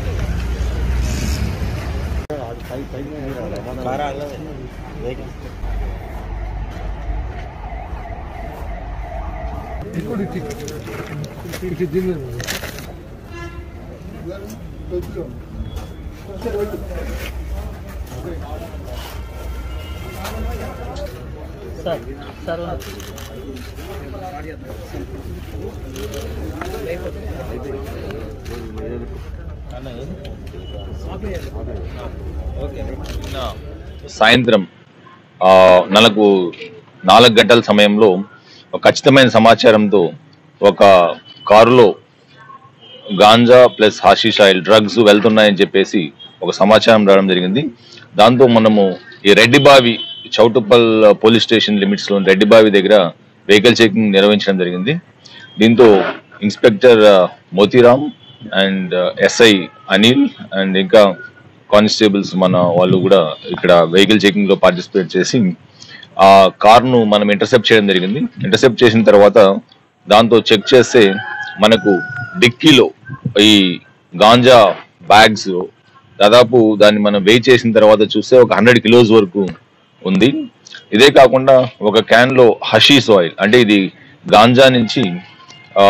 sir sir సాయంత్రం ఆ, నెలకు నాలుగు గంటల సమయంలో ఒక ఖచ్చితమైన సమాచారంతో ఒక కారులో ganja plus hashish oil drugs వెళ్తున్నాయని చెప్పేసి ఒక సమాచారం రావడం జరిగింది దాంతో మనము ఈ Reddibavi Choutuppal police station limits లో రెడ్డిబావి దగ్గర వెహికల్ చెకింగ్ నిర్వహించడం జరిగింది దీంతో ఇన్స్పెక్టర్ ఆ, Motiram and SI Anil and ఇంకా కానిస్టేబుల్స్ మన వాళ్ళు కూడా ఇక్కడ వెహికల్ చెకింగ్ లో పార్టిసిపేట్ చేసి ఆ కార్ ను మనం ఇంటర్సెప్ట్ చేయడం జరిగింది ఇంటర్సెప్ట్ చేసిన తర్వాత దాంతో చెక్ చేస్తే మనకు డిక్కీలో ఈ గాంజా బ్యాగ్స్ దాదాపు దాన్ని మనం వెయిట్ చేసిన తర్వాత చూస్తే ఒక హండ్రెడ్ కిలోస్ వరకు ఉంది ఇదే కాకుండా ఒక క్యాన్ లో హషీస్ ఆయిల్ అంటే ఇది గాంజా నుంచి ఆ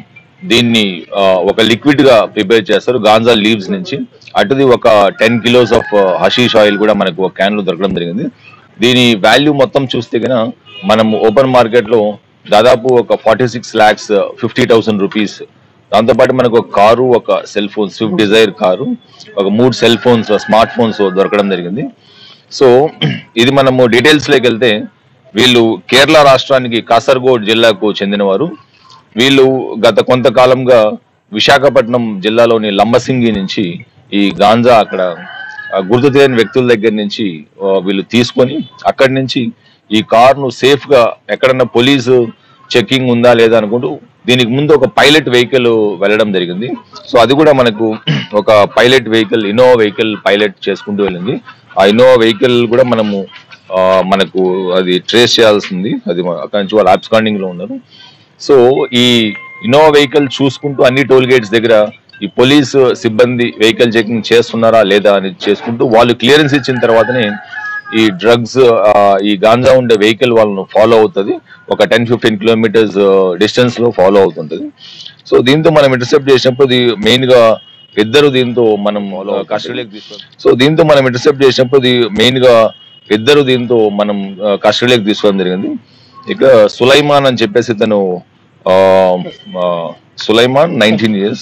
దీన్ని ఆ, ఒక లిక్విడ్ గా ప్రిపేర్ చేస్తారు గాంజా లీవ్స్ నుంచి అటుది ఒక ten kilos of hashish oil కూడా మనకు ఒక క్యాన్ లో దొరకడం జరిగింది దీని వాల్యూ మొత్తం చూస్తే కనుక మనం ఓపెన్ మార్కెట్ లో దాదాపు ఒక forty six lakhs fifty thousand rupees దాంతోపాటు మనకు ఒక కారు ఒక cell phone Swift Dzire car ఒక మూడు సెల్ ఫోన్స్ స్మార్ట్ ఫోన్స్ దొరకడం జరిగింది సో ఇది మనము డీటెయిల్స్ లోకి వెళ్తే వీళ్ళు కేరళ రాష్ట్రానికి కాసర్గోడ్ జిల్లాకు చెందినవారు వీళ్ళు గత కొంతకాలంగా విశాఖపట్నం జిల్లాలోని లంబసింగి నుంచి ఈ గాంజా అక్కడ ఆ, గుర్తు తెలియని వ్యక్తుల దగ్గర నుంచి ఆ, వీళ్ళు తీసుకొని అక్కడి నుంచి ఈ కార్ను సేఫ్ గా ఎక్కడన్నా పోలీసు చెకింగ్ ఉందా లేదా అనుకుంటూ దీనికి ముందు ఒక పైలట్ వెహికల్ వెళ్ళడం జరిగింది సో అది కూడా మనకు ఒక pilot vehicle Innova vehicle pilot చేసుకుంటూ వెళ్ళింది ఆ ఇన్నోవా వెహికల్ కూడా మనము ఆ, మనకు అది ట్రేస్ చేయాల్సింది అది మన- అక్కడి నుంచి వాళ్ళు ఆబ్స్కాండింగ్ లో ఉన్నారు సో ఈ ఇన్నోవా వెహికల్ చూసుకుంటూ అన్ని టోల్ గేట్స్ దగ్గర ఈ పోలీస్ సిబ్బంది వెహికల్ చెకింగ్ చేస్తున్నారా లేదా అని చేసుకుంటూ వాళ్ళు క్లియరెన్స్ ఇచ్చిన తర్వాతనే ఈ డ్రగ్స్ ఈ గాంజా ఉండే వెహికల్ వాళ్ళను ఫాలో అవుతుంది ఒక టెన్ ఫిఫ్టీన్ కిలోమీటర్స్ డిస్టెన్స్ లో ఫాలో అవుతుంటది సో దీంతో మనం ఇంటర్సెప్ట్ చేసినప్పుడు ఇది మెయిన్ గా ఇద్దరు దీంతో మనం కస్టడీలోకి తీసుకొని సో దీంతో మనం ఇంటర్సెప్ట్ చేసినప్పుడు ఇది మెయిన్ గా ఇద్దరు దీంతో మనం కస్టడీలోకి తీసుకోవడం జరిగింది ఇక సులైమాన్ అని చెప్పేసి ఇతను ఆ, ఆ, సులైమాన్ నైన్టీన్ ఇయర్స్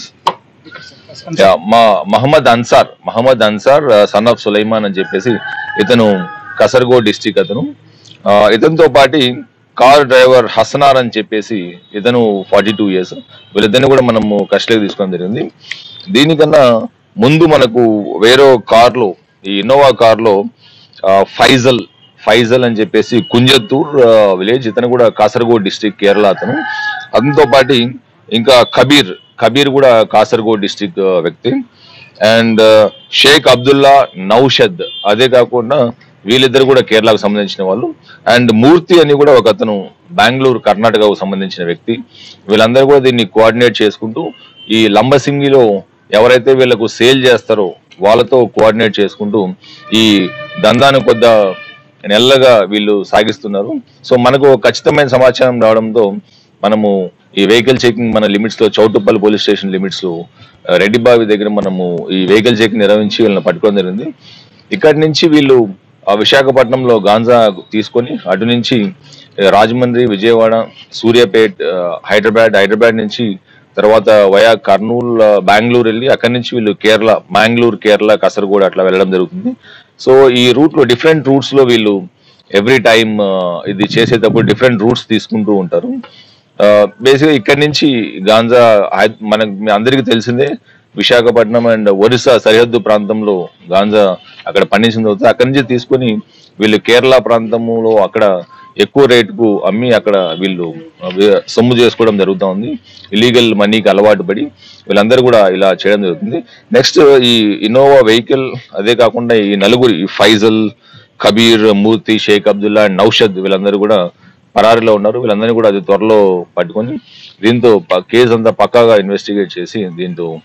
మా మహమ్మద్ అన్సార్ మహమ్మద్ అన్సార్ సన్ ఆఫ్ సులైమాన్ అని చెప్పేసి ఇతను కసర్గోడ్ డిస్టిక్ అతను ఆ, ఇతనితో పాటి కార్ డ్రైవర్ హసనార్ అని చెప్పేసి ఇతను ఫార్టీ టూ ఇయర్స్ వీళ్ళిద్దరిని కూడా మనము కస్టడీకి తీసుకోవడం జరిగింది దీనికన్నా ముందు మనకు వేరే కార్లో ఈ ఇన్నోవా కార్లో ఆ, ఫైజల్ ఫైజల్ అని చెప్పేసి కుంజత్తూర్ ఆ, విలేజ్ ఇతను కూడా కాసర్గోడ్ డిస్టిక్ కేరళ అతను అతనితో పాటు ఇంకా కబీర్ కబీర్ కూడా కాసర్గోడ్ డిస్టిక్ ఆ, వ్యక్తి అండ్ షేక్ అబ్దుల్లా నౌషద్ అదే కాకుండా వీళ్ళిద్దరు కూడా కేరళకు సంబంధించిన వాళ్ళు అండ్ మూర్తి అని కూడా ఒక అతను బెంగళూరు కర్ణాటకకు సంబంధించిన వ్యక్తి వీళ్ళందరూ కూడా దీన్ని కోఆర్డినేట్ చేసుకుంటూ ఈ లంబసింగిలో ఎవరైతే వీళ్ళకు సేల్ చేస్తారో వాళ్ళతో కోఆర్డినేట్ చేసుకుంటూ ఈ దందాను కొద్ద నెల్లగా వీళ్ళు సాగిస్తున్నారు సో మనకు ఖచ్చితమైన సమాచారం రావడంతో మనము ఈ వెహికల్ చెకింగ్ మన లిమిట్స్ లో చౌటుప్పల్ పోలీస్ స్టేషన్ లిమిట్స్ లో ఆ, రెడ్డిబావి దగ్గర మనము ఈ వెహికల్ చెకింగ్ నిర్వహించి వీళ్ళని పట్టుకోవడం జరిగింది ఇక్కడి నుంచి వీళ్ళు ఆ విశాఖపట్నంలో గాంజా తీసుకొని అటు నుంచి ఆ, రాజమండ్రి విజయవాడ సూర్యాపేట్ ఆ, హైదరాబాద్ హైదరాబాద్ నుంచి తర్వాత వయా కర్నూలు ఆ, బెంగళూరు వెళ్ళి అక్కడి నుంచి వీళ్ళు కేరళ మ్యాంగ్లూరు కేరళ కసరగూడ అట్లా వెళ్ళడం జరుగుతుంది సో ఈ రూట్ లో డిఫరెంట్ రూట్స్ లో వీళ్ళు ఎవ్రీ టైం ఇది చేసేటప్పుడు డిఫరెంట్ రూట్స్ తీసుకుంటూ ఉంటారు బేసిక్గా ఇక్కడి నుంచి గాంజా హై- మనకు మీ అందరికీ తెలిసిందే విశాఖపట్నం అండ్ ఒరిస్సా సరిహద్దు ప్రాంతంలో గాంజా అక్కడ పండించిన తర్వాత అక్కడి నుంచి తీసుకొని వీళ్ళు కేరళ ప్రాంతంలో అక్కడ ఎక్కువ రేటుకు అమ్మి అక్కడ వీళ్ళు ఆ, వే- సొమ్ము చేసుకోవడం జరుగుతూ ఉంది ఇలీగల్ మనీకి అలవాటు పడి వీళ్ళందరూ కూడా ఇలా చేయడం జరుగుతుంది నెక్స్ట్ ఈ ఇన్నోవా వెహికల్ అదే కాకుండా ఈ నలుగురు ఈ ఫైజల్ కబీర్ మూర్తి షేక్ అబ్దుల్లా అండ్ నౌషద్ వీళ్ళందరూ కూడా పరారీలో ఉన్నారు వీళ్ళందరినీ కూడా అది త్వరలో పట్టుకొని దీంతో ప- కేసు అంతా పక్కాగా ఇన్వెస్టిగేట్ చేసి దీంతో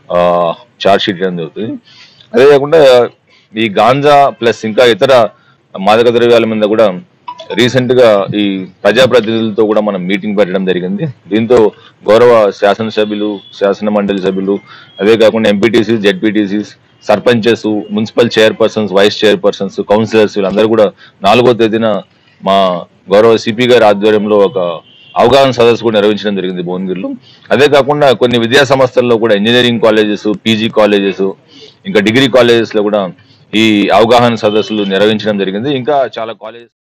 చార్జ్ షీట్ చేయడం జరుగుతుంది అదే కాకుండా ఈ గాంజా ప్లస్ ఇంకా ఇతర మాదక ద్రవ్యాల మీద కూడా రీసెంట్ గా ఈ ప్రజాప్రతినిధులతో కూడా మనం మీటింగ్ పెట్టడం జరిగింది దీంతో గౌరవ శాసనసభ్యులు శాసన మండలి సభ్యులు అదే కాకుండా MPTC ZPTC sarpanches municipal chairpersons vice chairpersons councillors వీళ్ళందరూ కూడా నాలుగో తేదీన మా గౌరవ సిపి గారి ఆధ్వర్యంలో ఒక అవగాహన సదస్సు కూడా నిర్వహించడం జరిగింది భువనగిరిలో అదే కాకుండా కొన్ని విద్యా సంస్థల్లో కూడా ఇంజనీరింగ్ కాలేజెస్ పీజీ కాలేజెస్ ఇంకా డిగ్రీ కాలేజెస్ లో కూడా ఈ అవగాహన సదస్సులు నిర్వహించడం జరిగింది ఇంకా చాలా కాలేజెస్